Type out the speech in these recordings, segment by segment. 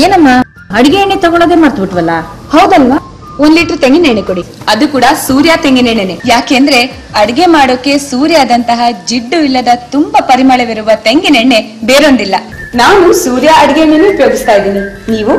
ಏನಮ್ಮ ಅಡಿಗೆ ಎಣ್ಣೆ ತಗೊಳ್ಳೋದೇ ಮರ್ತು ಬಿಟ್ವಲ್ಲ ಹೌದಲ್ವಾ ಒಂದ್ ಲೀಟರ್ ತೆಂಗಿನ ಎಣ್ಣೆ ಕೊಡಿ ಅದು ಕೂಡ ಸೂರ್ಯ ತೆಂಗಿನೆಣ್ಣೆನೆ ಯಾಕೆಂದ್ರೆ ಅಡಿಗೆ ಮಾಡೋಕೆ ಸೂರ್ಯದಂತಹ ಜಿಡ್ಡು ಇಲ್ಲದ ತುಂಬಾ ಪರಿಮಳವಿರುವ ತೆಂಗಿನೆಣ್ಣೆ ಬೇರೊಂದಿಲ್ಲ ನಾನು ಸೂರ್ಯ ಅಡಿಗೆ ಎಣ್ಣೆನೇ ಉಪಯೋಗಿಸ್ತಾ ಇದ್ದೀನಿ ನೀವು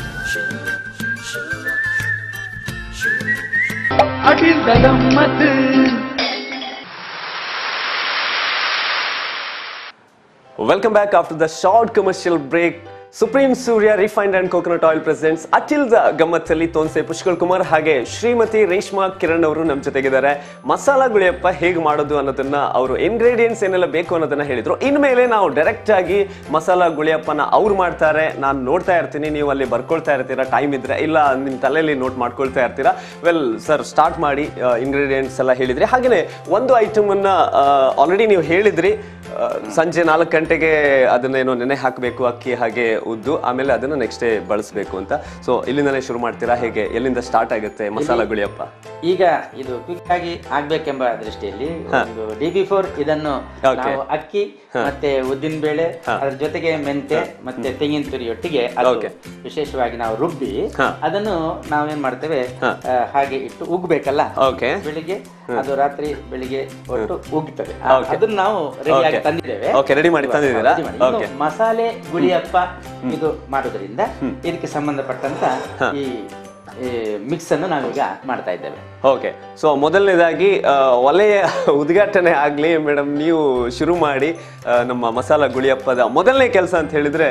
Welcome back after the short commercial break. Supreme Surya refined and coconut oil presents Akhil ದ ಗಮ್ಮತ್ತಲ್ಲಿ ತೋನ್ಸೆ ಪುಷ್ಕರ್ ಕುಮಾರ್ ಹಾಗೆ ಶ್ರೀಮತಿ ರೇಷ್ಮಾ ಕಿರಣ್ ಅವರು ನಮ್ಮ ಜೊತೆಗಿದ್ದಾರೆ ಮಸಾಲಾ ಗುಳಿಯಪ್ಪ ಹೇಗೆ ಮಾಡೋದು ಅನ್ನೋದನ್ನ ಅವರು ಇಂಗ್ರೀಡಿಯೆಂಟ್ಸ್ ಏನೆಲ್ಲ ಬೇಕು ಅನ್ನೋದನ್ನ ಹೇಳಿದ್ರು ಇನ್ಮೇಲೆ ನಾವು ಡೈರೆಕ್ಟ್ ಆಗಿ ಮಸಾಲಾ ಗುಳಿಯಪ್ಪನ ಅವ್ರು ಮಾಡ್ತಾರೆ ನಾನು ನೋಡ್ತಾ ಇರ್ತೀನಿ ನೀವು ಅಲ್ಲಿ ಬರ್ಕೊಳ್ತಾ ಇರ್ತೀರಾ ಟೈಮ್ ಇದ್ರೆ ಇಲ್ಲ ನಿಮ್ಮ ತಲೆಯಲ್ಲಿ ನೋಟ್ ಮಾಡ್ಕೊಳ್ತಾ ಇರ್ತೀರಾ ವೆಲ್ ಸರ್ ಸ್ಟಾರ್ಟ್ ಮಾಡಿ ಇಂಗ್ರೀಡಿಯೆಂಟ್ಸ್ ಎಲ್ಲ ಹೇಳಿದ್ರಿ ಹಾಗೆಯೇ ಒಂದು ಐಟಮ್ ಅನ್ನ ಆಲ್ರೆಡಿ ನೀವು ಹೇಳಿದ್ರಿ ಆ, ಸಂಜೆ ನಾಲ್ಕು ಗಂಟೆಗೆ ಅದನ್ನೇನೋ ನೆನೆ ಹಾಕಬೇಕು ಅಕ್ಕಿ ಹಾಗೆ ಉದ್ದು ಆಮೇಲೆ ಅದನ್ನ ನೆಕ್ಸ್ಟ್ ಡೇ ಬಳಸಬೇಕು ಅಂತ ಸೊ ಇಲ್ಲಿಂದಲೇ ಶುರು ಮಾಡ್ತೀರಾ ಹೇಗೆ ಎಲ್ಲಿಂದ ಸ್ಟಾರ್ಟ್ ಆಗುತ್ತೆ ಮಸಾಲಾ ಗುಳಿಯಪ್ಪ ಈಗ ಇದು ಕ್ವಿಕ್ ಆಗಿ ಆಗ್ಬೇಕೆಂಬ ದೃಷ್ಟಿಯಲ್ಲಿ ಒಂದು ಡಿ ಬಿ ಫೋರ್ ಇದನ್ನು Okay. ನಾವು ಅಕ್ಕಿ ಮತ್ತೆ ಉದ್ದಿನ ಬೇಳೆ ಅದ್ರ ಜೊತೆಗೆ ಮೆಂತೆ ಮತ್ತೆ ತೆಂಗಿನ ತುರಿಯೊಟ್ಟಿಗೆ ಅದು Okay. ವಿಶೇಷವಾಗಿ ನಾವು ರುಬ್ಬಿ ಹಾ. ಅದನ್ನು ನಾವೇನ್ ಮಾಡ್ತೇವೆ ಆ, ಹಾಗೆ ಇಟ್ಟು ಉಗ್ಬೇಕಲ್ಲ ಓಕೆ ಬೆಳಿಗ್ಗೆ ಅದು ರಾತ್ರಿ ಬೆಳಿಗ್ಗೆ ಒಟ್ಟು ಉಗ್ತದೆ ಆ, Okay. ಅದನ್ನ ನಾವು ರೆಡಿಯಾಗಿ Okay. ತಂದಿದ್ದೇವೆ Okay, ready ಮಾಡಿ ತಂದಿದ್ದೀರಾ? ready ಮಾಡಿ. ಇನ್ನು Okay. ಮಸಾಲೆ ಗುಳಿಯಪ್ಪ ಇದು ಮಾಡೋದ್ರಿಂದ ಇದಕ್ಕೆ ಸಂಬಂಧಪಟ್ಟಂತ ಈ ಮಿಕ್ಸ್ ಅನ್ನು ನಾವೀಗ ಮಾಡ್ತಾ ಇದ್ದೇವೆ ಓಕೆ ಸೊ ಮೊದಲನೇದಾಗಿ ಆ, ಒಲೆಯ ಉದ್ಘಾಟನೆ ಆಗಲಿ ಮೇಡಮ್ ನೀವು ಶುರು ಮಾಡಿ ಆ, ನಮ್ಮ ಮಸಾಲಾ ಗುಳಿಯಪ್ಪದ ಮೊದಲನೇ ಕೆಲಸ ಅಂತ ಹೇಳಿದ್ರೆ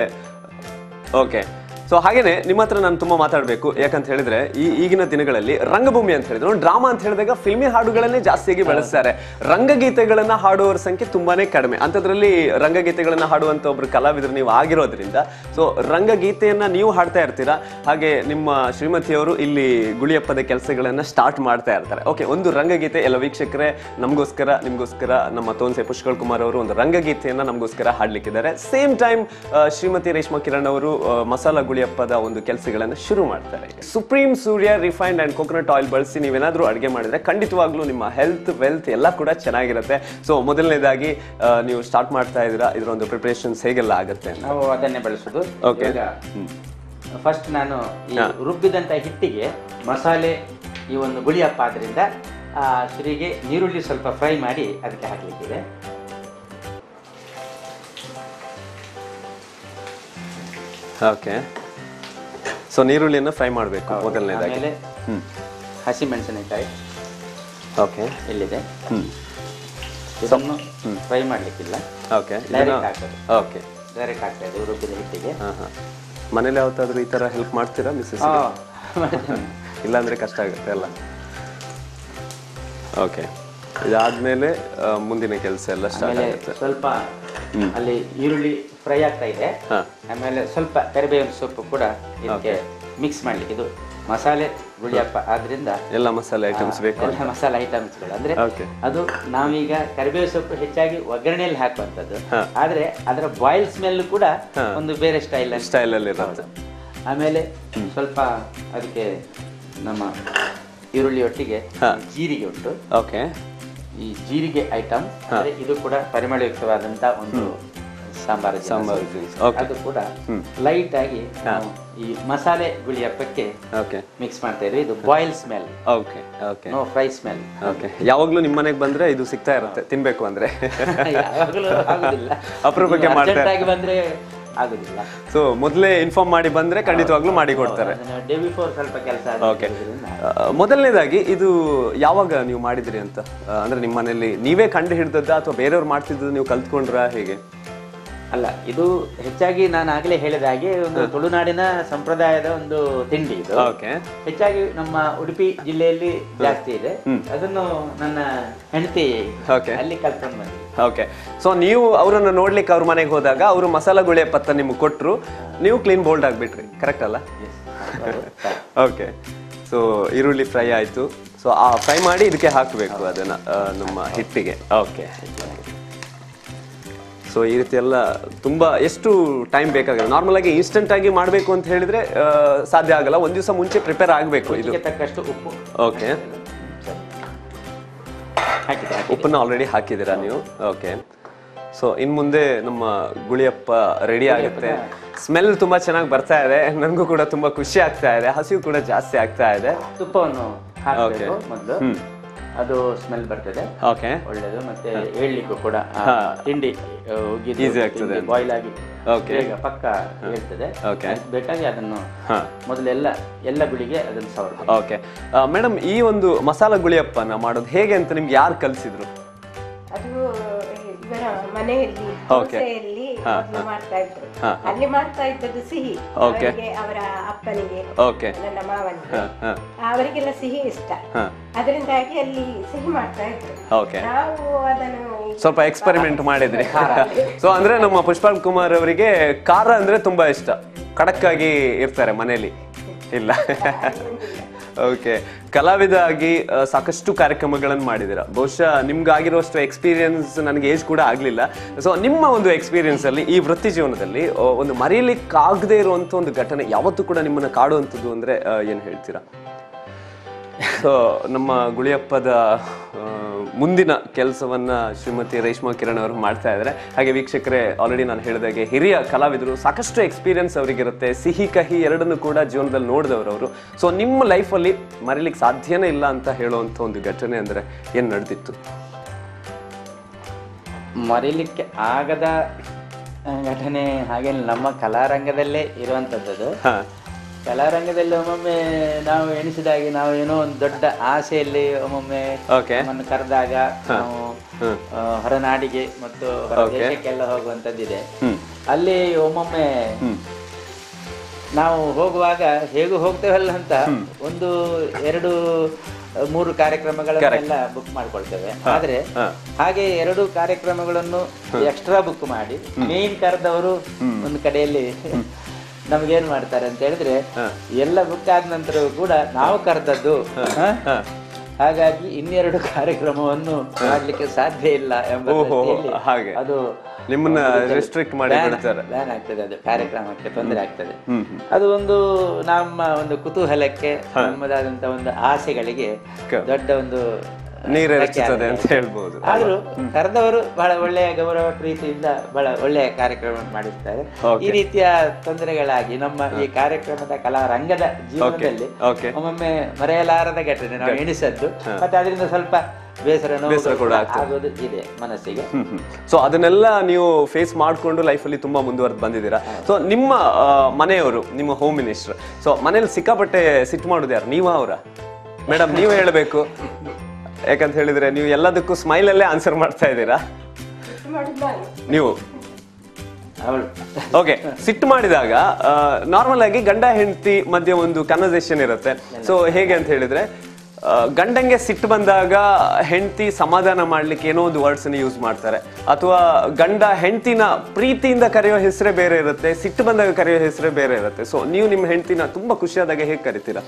ಓಕೆ ಸೊ ಹಾಗೇನೆ ನಿಮ್ಮ ಹತ್ರ ನಾನು ತುಂಬಾ ಮಾತಾಡಬೇಕು ಯಾಕಂತ ಹೇಳಿದ್ರೆ ಈ ಈಗಿನ ದಿನಗಳಲ್ಲಿ ರಂಗಭೂಮಿ ಅಂತ ಹೇಳಿದ್ರು ಡ್ರಾಮಾ ಅಂತ ಹೇಳಿದಾಗ ಫಿಲ್ಮಿ ಹಾಡುಗಳನ್ನೇ ಜಾಸ್ತಿಯಾಗಿ ಬೆಳೆಸ್ತಾರೆ ರಂಗಗೀತೆಗಳನ್ನ ಹಾಡುವವರ ಸಂಖ್ಯೆ ತುಂಬಾನೇ ಕಡಿಮೆ ಅಂಥದ್ರಲ್ಲಿ ರಂಗಗೀತೆಗಳನ್ನ ಹಾಡುವಂತ ಒಬ್ರು ಕಲಾವಿದರು ನೀವು ಆಗಿರೋದ್ರಿಂದ ಸೊ ರಂಗಗೀತೆಯನ್ನ ನೀವು ಹಾಡ್ತಾ ಇರ್ತೀರಾ ಹಾಗೆ ನಿಮ್ಮ ಶ್ರೀಮತಿಯವರು ಇಲ್ಲಿ ಗುಳಿಯಪ್ಪದ ಕೆಲಸಗಳನ್ನ ಸ್ಟಾರ್ಟ್ ಮಾಡ್ತಾ ಇರ್ತಾರೆ ಓಕೆ ಒಂದು ರಂಗಗೀತೆ ಎಲ್ಲ ವೀಕ್ಷಕರೇ ನಮಗೋಸ್ಕರ ನಿಮಗೋಸ್ಕರ ನಮ್ಮ ತೋನ್ಸೆ ಪುಷ್ಕರ್ ಕುಮಾರ್ ಅವರು ಒಂದು ರಂಗಗೀತೆಯನ್ನ ನಮಗೋಸ್ಕರ ಹಾಡ್ಲಿಕ್ಕಿದ್ದಾರೆ ಸೇಮ್ ಟೈಮ್ ಶ್ರೀಮತಿ ರೇಷ್ಮಾ ಕಿರಣ್ ಅವರು ಆ, ಮಸಾಲಾ ಗುಳಿಯಪ್ಪದ ಒಂದು ಕೆಲಸಗಳನ್ನ ಶುರು ಮಾಡ್ತಾರೆ Supreme Surya refined and coconut oil ಬಳಸಿ ನೀವೇನಾದ್ರೂ ಅಡುಗೆ ಮಾಡಿದ್ರೆ ಖಂಡಿತವಾಗ್ಲೂ ನಿಮ್ಮ ಹೆಲ್ತ್ ವೆಲ್ತ್ ಎಲ್ಲ ಕೂಡ ಚೆನ್ನಾಗಿರುತ್ತೆ ಸೊ ಮೊದಲನೇದಾಗಿ ಆ, ನೀವು ಸ್ಟಾರ್ಟ್ ಮಾಡ್ತಾ ಇದ್ದೀರಾ ಇದರ ಒಂದು ಪ್ರಿಪರೇಷನ್ಸ್ ಹೇಗೆಲ್ಲ ಆಗುತ್ತೆ ಅಂತ ನಾವು ಅದನ್ನೇ ಬಳಸುದು Okay. ಫಸ್ಟ್ ನಾನು ಈ ರುಬ್ಬಿದಂತ ಹಿಟ್ಟಿಗೆ ಮಸಾಲೆ ಈ ಒಂದು ಗುಳಿಯಪ್ಪ ಆದ್ರಿಂದ ಆ ಶುರಿಗೆ ನೀರುಳ್ಳಿ ಸ್ವಲ್ಪ ಫ್ರೈ ಮಾಡಿ ಅದಕ್ಕೆ ಹಾಕ್ಲಿಕ್ಕಿದೆ ಓಕೆ ಸೊ ನೀರುಳ್ಳಿಯನ್ನು ಫ್ರೈ ಮಾಡಬೇಕು ಮೊದಲನೇದಾಗಿ ಆಮೇಲೆ ಹ್ಮ್ ಹಸಿ ಮೆಣಸಿನಕಾಯಿ ಓಕೆ ಇಲ್ಲಿದೆ ಹ್ಮ್ ಇದನ್ನು ಫ್ರೈ ಮಾಡ್ಲಿಕ್ಕಿಲ್ಲ ಓಕೆ Direct ಹಾಕೋದು. ಓಕೆ ಡೈರೆಕ್ಟ್ ಹಾಕ್ತಾ ಇದ್ದೀವಿ ರುಬ್ಬಿದ ಹಿಟ್ಟಿಗೆ ಹಾಂ ಹಾಂ ಮನೇಲಿ ಯಾವತ್ತಾದ್ರೂ ಈ ಥರ ಹೆಲ್ಪ್ ಮಾಡ್ತೀರಾ ಮಿಸ್ಸಸ್ ಆ, ಇಲ್ಲಾಂದ್ರೆ ಕಷ್ಟ ಆಗುತ್ತೆ ಅಲ್ಲ ಓಕೆ ಇದಾದ್ಮೇಲೆ ಆ, ಮುಂದಿನ ಕೆಲಸ ಎಲ್ಲ ಸ್ಟಾರ್ಟ್ ಆಮೇಲೆ ಆಗುತ್ತೆ ಸ್ವಲ್ಪ ಅಲ್ಲಿ ಈರುಳ್ಳಿ ಫ್ರೈ ಆಗ್ತಾ ಇದೆ ಹಾ. ಆಮೇಲೆ ಸ್ವಲ್ಪ ಕರಿಬೇವಿನ ಸೊಪ್ಪು ಕೂಡ ಇದಕ್ಕೆ ಮಿಕ್ಸ್ ಮಾಡ್ಲಿಕ್ಕೆ ಇದು ಮಸಾಲೆ ಗುಳಿಯಪ್ಪ ಆದ್ರಿಂದ ಎಲ್ಲ ಮಸಾಲೆ ಐಟಮ್ಸ್ ಬೇಕು ಎಲ್ಲ ಮಸಾಲೆ ಐಟಮ್ಸ್ಗಳು ಅಂದ್ರೆ Okay. ಅದು ನಾವೀಗ ಕರಿಬೇವು ಸೊಪ್ಪು ಹೆಚ್ಚಾಗಿ ಒಗ್ಗರಣೆಯಲ್ಲಿ ಹಾಕುವಂಥದ್ದು ಹಾ. ಆದ್ರೆ ಅದರ ಬಾಯ್ಲ್ ಸ್ಮೆಲ್ ಕೂಡ ಹಾ. ಒಂದು ಬೇರೆ ಸ್ಟೈಲ್ ಸ್ಟೈಲಲ್ಲಿ ಇರುತ್ತೆ ಆಮೇಲೆ ಸ್ವಲ್ಪ ಅದಕ್ಕೆ ನಮ್ಮ ಈರುಳ್ಳಿ ಒಟ್ಟಿಗೆ ಹಾ. ಜೀರಿಗೆ ಉಂಟು ಓಕೆ ಈ ಜೀರಿಗೆ ಐಟಮ್ ಅಂದ್ರೆ ಇದು ಕೂಡ ಪರಿಮಳಯುಕ್ತವಾದಂತ ಒಂದು ಸಾಂಬಾರು ದಿನಸು. ಸಾಂಬಾರು ದಿನಸು. Okay. ಅದು ಕೂಡ ಲೈಟ್ ಆಗಿ ನಾವು ಈ ಮಸಾಲೆ ಗುಳಿಯಪ್ಪಕ್ಕೆ ಓಕೆ ಮಿಕ್ಸ್ ಮಾಡ್ತಾ ಇದ್ವಿ ಇದು boil smell okay okay no fry smell okay ಯಾವಾಗಲೂ ನಿಮ್ಮ ಮನೆಗೆ ಬಂದ್ರೆ ಇದು ಸಿಗ್ತಾ ಇರುತ್ತೆ ತಿನ್ಬೇಕು ಅಂದ್ರೆ ಯಾವಾಗಲೂ ಆಗುದಿಲ್ಲ ಅಪರೂಪಕ್ಕೆ ನೀವು ಮಾಡ್ತಾರೆ. urgent ಆಗಿ ಬಂದ್ರೆ ಆಗುದಿಲ್ಲ ಸೊ ಮೊದಲೇ ಇನ್ಫಾರ್ಮ್ ಮಾಡಿ ಬಂದ್ರೆ ಖಂಡಿತವಾಗ್ಲೂ ಮಾಡಿ ಕೊಡ್ತಾರೆ ಡೇ ಬಿಫೋರ್ ಸ್ವಲ್ಪ ಕೆಲಸ ಓಕೆ ಮೊದಲನೇದಾಗಿ ಇದು ಯಾವಾಗ ನೀವು ಮಾಡಿದ್ರಿ ಅಂತ ಆ, ಅಂದ್ರೆ ನಿಮ್ಮ ಮನೆಯಲ್ಲಿ ನೀವೇ ಕಂಡು ಹಿಡ್ದದ್ದ ಅಥವಾ ಬೇರೆಯವ್ರು ಮಾಡ್ತಿದ್ದು ನೀವು ಕಲ್ತ್ಕೊಂಡ್ರಾ ಹೇಗೆ ಅಲ್ಲ ಇದು ಹೆಚ್ಚಾಗಿ ನಾನು ಆಗಲೇ ಹೇಳಿದ ಹಾಗೆ ಒಂದು ತುಳುನಾಡಿನ ಸಂಪ್ರದಾಯದ ಒಂದು ತಿಂಡಿ ಇದು ಓಕೆ ಹೆಚ್ಚಾಗಿ ನಮ್ಮ ಉಡುಪಿ ಜಿಲ್ಲೆಯಲ್ಲಿ ಜಾಸ್ತಿ ಇದೆ ಅದನ್ನು ನನ್ನ ಹೆಂಡತಿ Okay. ಅಲ್ಲಿ ಕಲ್ತ್ಕೊಂಡು ಬಂದ್ವಿ ಓಕೆ ಸೊ ನೀವು ಅವರನ್ನು ನೋಡ್ಲಿಕ್ಕೆ ಅವ್ರ ಮನೆಗೆ ಹೋದಾಗ ಅವರು ಮಸಾಲ ಗುಳಿಯ ಪತ್ತ ನಿಮ್ಗೆ ಕೊಟ್ಟರು ನೀವು ಕ್ಲೀನ್ ಬೋಲ್ಡ್ ಆಗಿಬಿಟ್ರಿ ಕರೆಕ್ಟ್ ಅಲ್ಲ ಓಕೆ ಸೊ ಈರುಳ್ಳಿ ಫ್ರೈ ಆಯಿತು ಸೊ ಆ ಫ್ರೈ ಮಾಡಿ ಇದಕ್ಕೆ ಹಾಕಬೇಕು ಅದನ್ನ ಆ, ನಮ್ಮ ಹಿಟ್ಟಿಗೆ ಓಕೆ ಸೊ ಈ ರೀತಿ ಎಲ್ಲ ತುಂಬಾ ಎಷ್ಟು ಟೈಮ್ ಬೇಕಾಗುತ್ತೆ ನಾರ್ಮಲ್ ಆಗಿ ಇನ್ಸ್ಟೆಂಟ್ ಆಗಿ ಮಾಡಬೇಕು ಅಂತ ಹೇಳಿದ್ರೆ ಆ, ಸಾಧ್ಯ ಆಗಲ್ಲ ಒಂದ್ ದಿವಸ ಮುಂಚೆ ಪ್ರಿಪೇರ್ ಆಗಬೇಕು ಇದು ಇದಕ್ಕೆ ತಕ್ಕಷ್ಟು ಉಪ್ಪು ಓಕೆ ಹಾಕಿದೆ ಹಾಕಿದೆ. ಉಪ್ಪನ್ನ ಆಲ್ರೆಡಿ ಹಾಕಿದ್ದೀರಾ ನೀವು ಓಕೆ ಸೊ ಇನ್ ಮುಂದೆ ನಮ್ಮ ಗುಳಿಯಪ್ಪ ರೆಡಿ ಆಗುತ್ತೆ ಸ್ಮೆಲ್ ತುಂಬಾ ಚೆನ್ನಾಗಿ ಬರ್ತಾ ಇದೆ ನನಗೂ ಕೂಡ ತುಂಬಾ ಖುಷಿ ಆಗ್ತಾ ಇದೆ ಹಸಿವು ಕೂಡ ಜಾಸ್ತಿ ಆಗ್ತಾ ಇದೆ ತುಪ್ಪವನ್ನು ಹಾಕಬೇಕು Okay. ಮೊದಲು ಹ್ಮ್. ಅದು ಸ್ಮೆಲ್ ಬರ್ತದೆ ಓಕೆ ಒಳ್ಳೇದು ಮತ್ತೆ ಹೇಳ್ಲಿಕ್ಕೂ ಕೂಡ ಆ, ಹಾ. ತಿಂಡಿ Easy ಆಗ್ತದೆ. ಬಾಯ್ಲ್ ಆಗಿ Okay. ಬೇಗ ಪಕ್ಕ ಹೇಳ್ತದೆ Okay. ಅದಕ್ಕೆ ಬೇಕಾಗಿ ಅದನ್ನು ಹಾ. ಮೊದಲೆಲ್ಲ ಎಲ್ಲ ಗುಳಿಗೆ ಅದನ್ನು ಸವರ್ಬೇಕು ಓಕೆ ಮೇಡಮ್ ಈ ಒಂದು ಮಸಾಲ ಗುಳಿಯಪ್ಪನ ಮಾಡೋದು ಹೇಗೆ ಅಂತ ನಿಮ್ಗೆ ಯಾರು ಕಲಿಸಿದ್ರು ಅದು ಇವರ ಮನೆಯಲ್ಲಿ Okay. ದೋಸೆಯಲ್ಲಿ ಹಾ, ಮೊದ್ಲು ಮಾಡ್ತಾ ಇದ್ರು ಹಾ, ಅಲ್ಲಿ ಮಾಡ್ತಾ ಇದ್ದದ್ದು ಸಿಹಿ Okay. ಅವರಿಗೆ ಅವರ ಅಪ್ಪನಿಗೆ ಓಕೆ ನನ್ನ ಮಾವನಿಗೆ ಹಾ ಹಾ ಅವರಿಗೆಲ್ಲ ಸಿಹಿ ಇಷ್ಟ ಹಾ ಅದರಿಂದಾಗಿ ಅಲ್ಲಿ ಸಿಹಿ ಮಾಡ್ತಾ ಇದ್ರು ಓಕೆ ನಾವು ಅದನ್ನು ಈ ಸ್ವಲ್ಪ ಎಕ್ಸ್ಪೆರಿಮೆಂಟ್ ಮಾಡಿದ್ರಿ ಸೊ ಅಂದ್ರೆ ನಮ್ಮ ಪುಷ್ಪಲ್ ಕುಮಾರ್ ಅವರಿಗೆ ಖಾರ ಅಂದ್ರೆ ತುಂಬಾ ಇಷ್ಟ ಖಡಕ್ ಆಗಿ ಇರ್ತಾರೆ ಮನೇಲಿ ಇಲ್ಲ ಓಕೆ ಕಲಾವಿದ ಆಗಿ ಆ, ಸಾಕಷ್ಟು ಕಾರ್ಯಕ್ರಮಗಳನ್ನು ಮಾಡಿದ್ದೀರಾ ಬಹುಶಃ ನಿಮ್ಗಾಗಿರುವಷ್ಟು ಎಕ್ಸ್ಪೀರಿಯನ್ಸ್ ನನಗೆ ಏಜ್ ಕೂಡ ಆಗಲಿಲ್ಲ ಸೊ ನಿಮ್ಮ ಒಂದು ಎಕ್ಸ್ಪೀರಿಯನ್ಸ್ ಅಲ್ಲಿ ಈ ವೃತ್ತಿ ಜೀವನದಲ್ಲಿ ಆ, ಒಂದು ಮರೆಯಲಿಕ್ಕಾಗದೇ ಇರುವಂಥ ಒಂದು ಘಟನೆ ಯಾವತ್ತೂ ಕೂಡ ನಿಮ್ಮನ್ನ ಕಾಡುವಂಥದ್ದು ಅಂದ್ರೆ ಆ, ಏನ್ ಹೇಳ್ತೀರಾ ಸೊ ನಮ್ಮ ಗುಳಿಯಪ್ಪದ ಆ, ಮುಂದಿನ ಕೆಲಸವನ್ನ ಶ್ರೀಮತಿ ರೇಷ್ಮಾ ಕಿರಣ್ ಅವರು ಮಾಡ್ತಾ ಇದ್ದಾರೆ ಹಾಗೆ ವೀಕ್ಷಕರೇ ಆಲ್ರೆಡಿ ನಾನು ಹೇಳಿದಾಗೆ ಹಿರಿಯ ಕಲಾವಿದರು ಸಾಕಷ್ಟು ಎಕ್ಸ್ಪೀರಿಯನ್ಸ್ ಅವರಿಗಿರುತ್ತೆ ಸಿಹಿ ಕಹಿ ಎರಡನ್ನು ಕೂಡ ಜೀವನದಲ್ಲಿ ನೋಡಿದವರು ಅವರು ಸೊ ನಿಮ್ಮ ಲೈಫಲ್ಲಿ ಮರಿಲಿಕ್ಕೆ ಸಾಧ್ಯನೇ ಇಲ್ಲ ಅಂತ ಹೇಳುವಂಥ ಒಂದು ಘಟನೆ ಅಂದರೆ ಏನು ನಡೆದಿತ್ತು ಮರೀಲಿಕ್ಕೆ ಆಗದ ಆ, ಘಟನೆ ಹಾಗೇನಿಲ್ಲ ನಮ್ಮ ಕಲಾರಂಗದಲ್ಲೇ ಇರುವಂಥದ್ದು ಹಾ ಕಲಾರಂಗದಲ್ಲಿ ಒಮ್ಮೊಮ್ಮೆ ನಾವು ಎಣಿಸಿದಾಗೆ ನಾವು ಏನೋ ಒಂದು ದೊಡ್ಡ ಆಸೆಯಲ್ಲಿ ಒಮ್ಮೊಮ್ಮೆ ಓಕೆ ನಮ್ಮನ್ನು ಕರೆದಾಗ ನಾವು ಆ, ಹೊರನಾಡಿಗೆ ಮತ್ತು ಹೊರ Okay. ದೇಶಕ್ಕೆಲ್ಲ ಹೋಗುವಂಥದ್ದಿದೆ ಹ್ಮ್ ಅಲ್ಲಿ ಒಮ್ಮೊಮ್ಮೆ ಹ್ಮ್ ನಾವು ಹೋಗುವಾಗ ಹೇಗೂ ಹೋಗ್ತೇವಲ್ಲ ಅಂತ ಒಂದು ಎರಡು ಆ, ಮೂರು ಕಾರ್ಯಕ್ರಮಗಳನ್ನೆಲ್ಲ ಬುಕ್ ಮಾಡ್ಕೊಳ್ತೇವೆ ಆದ್ರೆ ಹಾ. ಹಾಗೆ ಎರಡು ಕಾರ್ಯಕ್ರಮಗಳನ್ನು ಎಕ್ಸ್ಟ್ರಾ ಬುಕ್ ಮಾಡಿ ಮೇನ್ ಕರೆದವರು ಒಂದು ಕಡೆಯಲ್ಲಿ ನಮ್ಗೇನ್ ಮಾಡ್ತಾರೆ ಅಂತ ಹೇಳಿದ್ರೆ ಎಲ್ಲ ಬುಕ್ ಆದ ನಂತರವೂ ಕೂಡ ನಾವು ಕರೆದದ್ದು ಹಾ? ಹಾ. ಹಾಗಾಗಿ ಇನ್ನೆರಡು ಕಾರ್ಯಕ್ರಮವನ್ನು ಮಾಡ್ಲಿಕ್ಕೆ ಸಾಧ್ಯ ಇಲ್ಲ ಎಂಬ ಓಹೋ, ದೃಷ್ಟಿಯಲ್ಲಿ ಹಾಗೆ. ಅದು ನಿಮ್ಮನ್ನ ಒಂದು ರೀತಿಯಲ್ಲಿ restrict ಮಾಡಿ ban- ಬಿಡ್ತಾರೆ. ban ಆಗ್ತದೆ ಅದು ಕಾರ್ಯಕ್ರಮಕ್ಕೆ ತೊಂದರೆ ಆಗ್ತದೆ ಹ್ಮ್, ಹ್ಮ್. ಅದು ಒಂದು ನಮ್ಮ ಒಂದು ಕುತೂಹಲಕ್ಕೆ ನಮ್ಮದಾದಂತ ಒಂದು ಆಸೆಗಳಿಗೆ ಕ- ದೊಡ್ಡ ಒಂದು ನೀರೆರಚುತ್ತದೆ ಅಂತ ಹೇಳ್ಬೋದು ಆದ್ರೂ ಕರೆದವರು ಬಹಳ ಒಳ್ಳೆಯ ಗೌರವ ಪ್ರೀತಿಯಿಂದ ಬಹಳ ಒಳ್ಳೆಯ ಕಾರ್ಯಕ್ರಮ ಮಾಡಿರ್ತಾರೆ ಈ ರೀತಿಯ ತೊಂದರೆಗಳಾಗಿ ನಮ್ಮ ಈ ಕಾರ್ಯಕ್ರಮದ ಕಲಾ ರಂಗದ ಜೀವನದಲ್ಲಿ ಓಕೆ ಒಮ್ಮೊಮ್ಮೆ ಮರೆಯಲಾರದ ಘಟನೆ ನಾವು ಎಣಿಸದ್ದು ಮತ್ತೆ ಅದರಿಂದ ಸ್ವಲ್ಪ ಬೇಸರ ನೋವು ಬೇಸರ ಕೂಡ ಆಗ್ತದೆ. ಆಗೋದು ಇದೆ ಮನಸ್ಸಿಗೆ ಸೊ ಅದನ್ನೆಲ್ಲ ನೀವು ಫೇಸ್ ಮಾಡಿಕೊಂಡು ಲೈಫಲ್ಲಿ ತುಂಬಾ ಮುಂದುವರೆದು ಬಂದಿದ್ದೀರಾ ಸೊ ನಿಮ್ಮ ಆ, ಮನೆಯವರು ನಿಮ್ಮ ಹೋಮ್ ಮಿನಿಸ್ಟರ್ ಸೊ ಮನೇಲಿ ಸಿಕ್ಕಾಪಟ್ಟೆ ಸಿಟ್ಟು ಮಾಡೋದು ಯಾರು ನೀವ ಅವರ ಮೇಡಮ್ ನೀವೇ ಹೇಳಬೇಕು ಯಾಕಂತ ಹೇಳಿದ್ರೆ ನೀವು ಎಲ್ಲದಕ್ಕೂ ಸ್ಮೈಲಲ್ಲೇ ಆನ್ಸರ್ ಮಾಡ್ತಾ ಇದ್ದೀರಾ ಮಾಡುದು ನಾನು ನೀವು ಅವಳು ಓಕೆ ಸಿಟ್ಟು ಮಾಡಿದಾಗ ನಾರ್ಮಲ್ ಆಗಿ ಗಂಡ ಹೆಂಡತಿ ಮಧ್ಯೆ ಒಂದು ಕನ್ವರ್ಸೇಷನ್ ಇರುತ್ತೆ ಸೊ ಹೇಗೆ ಅಂತ ಹೇಳಿದ್ರೆ ಆ, ಗಂಡಂಗೆ ಸಿಟ್ಟು ಬಂದಾಗ ಹೆಂಡತಿ ಸಮಾಧಾನ ಮಾಡ್ಲಿಕ್ಕೆ ಏನೋ ಒಂದು ವರ್ಡ್ಸ್ ಯೂಸ್ ಮಾಡ್ತಾರೆ ಅಥವಾ ಗಂಡ ಹೆಂಡತಿನ ಪ್ರೀತಿಯಿಂದ ಕರೆಯೋ ಹೆಸರೇ ಬೇರೆ ಇರುತ್ತೆ ಸಿಟ್ಟು ಬಂದಾಗ ಕರೆಯೋ ಹೆಸರೇ ಬೇರೆ ಇರುತ್ತೆ ಸೊ ನೀವು ನಿಮ್ಮ ಹೆಂಡತಿನ ತುಂಬಾ ಖುಷಿಯಾದಾಗ ಹೇಗೆ ಕರಿತೀರಾ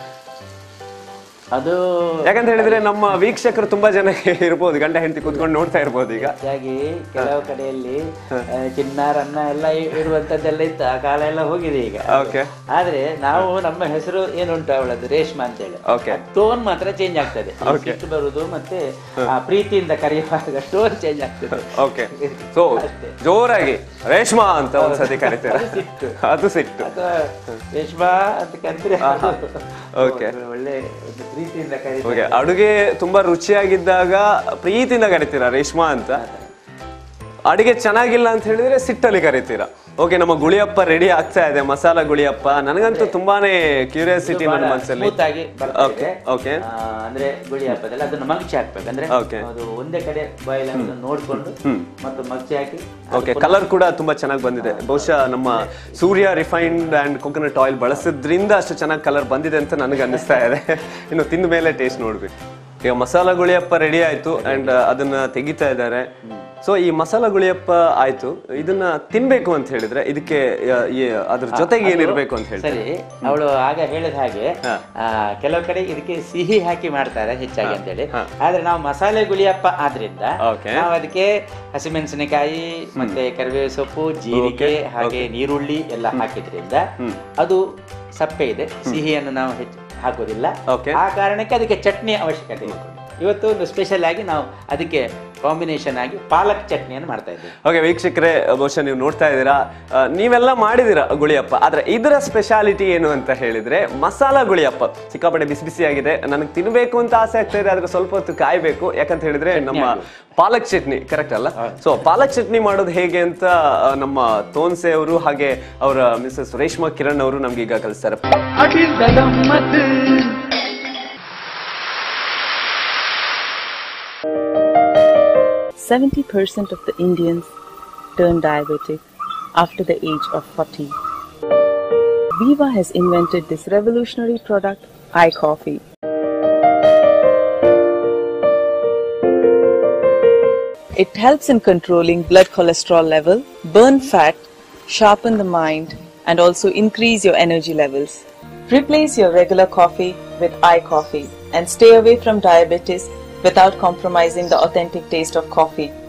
ಅದು ಯಾಕಂತ ಹೇಳಿದ್ರೆ ನಮ್ಮ ವೀಕ್ಷಕರು ತುಂಬಾ ಜನ ಇರ್ಬೋದು ಗಂಡ ಹೆಂಡತಿ ಕೂತ್ಕೊಂಡು ನೋಡ್ತಾ ಇರ್ಬೋದು ಈಗ ಹೆಚ್ಚಾಗಿ ಕೆಲವು ಕಡೆಯಲ್ಲಿ ಆ, ಚಿನ್ನಾರನ್ನ ಎಲ್ಲ ಇ- ಇಡುವಂತದ್ದೆಲ್ಲ ಇತ್ತು ಆ ಕಾಲ ಎಲ್ಲ ಹೋಗಿದೆ ಈಗ ಓಕೆ ಆದ್ರೆ ನಾವು ನಮ್ಮ ಹೆಸರು ಏನುಂಟು ಅವಳದ್ದು ರೇಷ್ಮಾ ಅಂತೇಳಿ ಓಕೆ ಟೋನ್ ಮಾತ್ರ ಚೇಂಜ್ ಆಗ್ತದೆ ಈ ಸಿಟ್ಟು ಬರುದು ಮತ್ತೆ ಆ ಪ್ರೀತಿಯಿಂದ ಕರೆಯುವಾಗ ಟೋನ್ ಚೇಂಜ್ ಆಗ್ತದೆ ಓಕೆ ಸೊ ಜೋರಾಗಿ ರೇಷ್ಮಾ ಅಂತ ಒಂದ್ಸತಿ ಕರಿತೀರಾ ಅದು ಸಿಟ್ಟು ಅಥವಾ ರೇಷ್ಮಾ ಅಂತ ಕರೆದ್ರೆ ಓಕೆ ಒಳ್ಳೆ ಒಂದು ಪ್ರೀತಿಯಿಂದ ಕರೀತಾರೆ ಓಕೆ ಅಡುಗೆ ತುಂಬಾ ರುಚಿಯಾಗಿದ್ದಾಗ ಪ್ರೀತಿಯಿಂದ ಕರಿತೀರಾ ರೇಷ್ಮಾ ಅಂತ ಅಡಿಗೆ ಚೆನ್ನಾಗಿಲ್ಲ ಅಂತ ಹೇಳಿದ್ರೆ ಸಿಟ್ಟಲ್ಲಿ ಕರಿತೀರಾ ಓಕೆ ನಮ್ಮ ಗುಳಿಯಪ್ಪ ರೆಡಿ ಆಗ್ತಾ ಇದೆ ಮಸಾಲ ಗುಳಿಯಪ್ಪ ನನಗಂತೂ ತುಂಬಾನೇ ಕ್ಯೂರಿಯಾಸಿಟಿ ನನ್ನ ಮನಸ್ಸಲ್ಲಿ ಸ್ಮೂತ್ ಆಗಿ ಬರ್ತಾ ಓಕೆ ಇದೆ. ಓಕೆ ಆ, ಅಂದ್ರೆ ಗುಳಿ ಹಬ್ಬದಲ್ಲಿ ಅದನ್ನು ಮಗ್ಚಿ ಹಾಕ್ಬೇಕು ಅಂದ್ರೆ Okay. ಅದು ಒಂದೇ ಕಡೆ ಬಾಯ್ಲ್ ನೋಡ್ಕೊಂಡು ಮತ್ತು ಮಗ್ಚಿ ಹಾಕಿ ಓಕೆ ಕಲರ್ ಕೂಡ ತುಂಬಾ ಚೆನ್ನಾಗಿ ಬಂದಿದೆ ಬಹುಶಃ ನಮ್ಮ Surya refined and coconut oil ಬಳಸಿದ್ರಿಂದ ಅಷ್ಟು ಚೆನ್ನಾಗಿ ಕಲರ್ ಬಂದಿದೆ ಅಂತ ನನಗೆ ಅನ್ನಿಸ್ತಾ ಇದೆ ಇನ್ನು ತಿಂದ ಮೇಲೆ ಟೇಸ್ಟ್ ನೋಡ್ಬೇಕು ಈಗ ಮಸಾಲ ಗುಳಿಯಪ್ಪ ರೆಡಿ ಆಯ್ತು ಅಂಡ್ ಅದನ್ನ ತೆಗಿತಾ ಇದ್ದಾರೆ ಸೊ ಈ ಮಸಾಲ ಗುಳಿಯಪ್ಪ ಆಯ್ತು ಇದನ್ನ ತಿನ್ಬೇಕು ಅಂತ ಹೇಳಿದ್ರೆ ಇದಕ್ಕೆ ಆ, ಈ- ಅದ್ರ ಜೊತೆಗೆ ಏನಿರ್ಬೇಕು ಅಂತ ಹೇಳಿ ಸರಿ ಅವಳು ಆಗ ಹೇಳಿದ ಹಾಗೆ ಆ, ಕೆಲವು ಕಡೆ ಇದಕ್ಕೆ ಸಿಹಿ ಹಾಕಿ ಮಾಡ್ತಾರೆ ಹೆಚ್ಚಾಗಿ ಅಂತೇಳಿ ಆದ್ರೆ ನಾವು ಮಸಾಲೆ ಗುಳಿಯಪ್ಪ ಆದ್ರಿಂದ Okay. ನಾವು ಅದಕ್ಕೆ ಹಸಿಮೆಣಸಿನಕಾಯಿ ಮತ್ತೆ ಕರಿಬೇವು ಸೊಪ್ಪು ಜೀರಿಗೆ ಹಾಗೆ ನೀರುಳ್ಳಿ ಎಲ್ಲ ಹಾಕಿದ್ರಿಂದ ಅದು ಸಪ್ಪೆ ಇದೆ ಸಿಹಿಯನ್ನು ನಾವು ಹೆಚ್ಚು ಹಾಕೋದಿಲ್ಲ Okay. ಆ ಕಾರಣಕ್ಕೆ ಅದಕ್ಕೆ ಚಟ್ನಿ ಅವಶ್ಯಕತೆ ಇದೆ ಇವತ್ತು ಒಂದು ಸ್ಪೆಷಲ್ ಆಗಿ ನಾವು ಅದಕ್ಕೆ ಕಾಂಬಿನೇಷನ್ ಆಗಿ ಪಾಲಕ್ ಚಟ್ನಿಯನ್ನು ಮಾಡ್ತಾ ಇದ್ದೇವೆ ಓಕೆ ವೀಕ್ಷಕರೇ ಬಹುಶಃ ನೀವು ನೋಡ್ತಾ ಇದ್ದೀರಾ ಆ, ನೀವೆಲ್ಲ ಮಾಡಿದಿರ ಗುಳಿಯಪ್ಪ ಆದ್ರೆ ಇದರ ಸ್ಪೆಷಾಲಿಟಿ ಏನು ಅಂತ ಹೇಳಿದ್ರೆ ಮಸಾಲ ಗುಳಿಯಪ್ಪ ಸಿಕ್ಕಾಪಟ್ಟೆ ಬಿಸಿ ಬಿಸಿ ಆಗಿದೆ ನನಗೆ ತಿನ್ಬೇಕು ಅಂತ ಆಸೆ ಆಗ್ತಾ ಇದೆ ಅದಕ್ಕೆ ಸ್ವಲ್ಪ ಹೊತ್ತು ಕಾಯ್ಬೇಕು ಯಾಕಂತ ಹೇಳಿದ್ರೆ ನಮ್ಮ ಪಾಲಕ್ ಚಟ್ನಿ ಕರೆಕ್ಟ್ ಅಲ್ಲ ಸೊ ಪಾಲಕ್ ಚಟ್ನಿ ಮಾಡೋದು ಹೇಗೆ ಅಂತ ಆ, ನಮ್ಮ ತೋನ್ಸೆ ಅವರು ಹಾಗೆ ಅವರ ಮಿಸಸ್ ರೇಷ್ಮಾ ಕಿರಣ್ ಅವರು ನಮ್ಗೆ ಈಗ ಕಲಿಸ್ತಾರೆ Seventy percent of the Indians turn diabetic after the age of 40. Viva has invented this revolutionary product, iCoffee. It helps in controlling blood cholesterol level, burn fat, sharpen the mind, and also increase your energy levels. Replace your regular coffee with iCoffee and stay away from diabetes without compromising the authentic taste of coffee.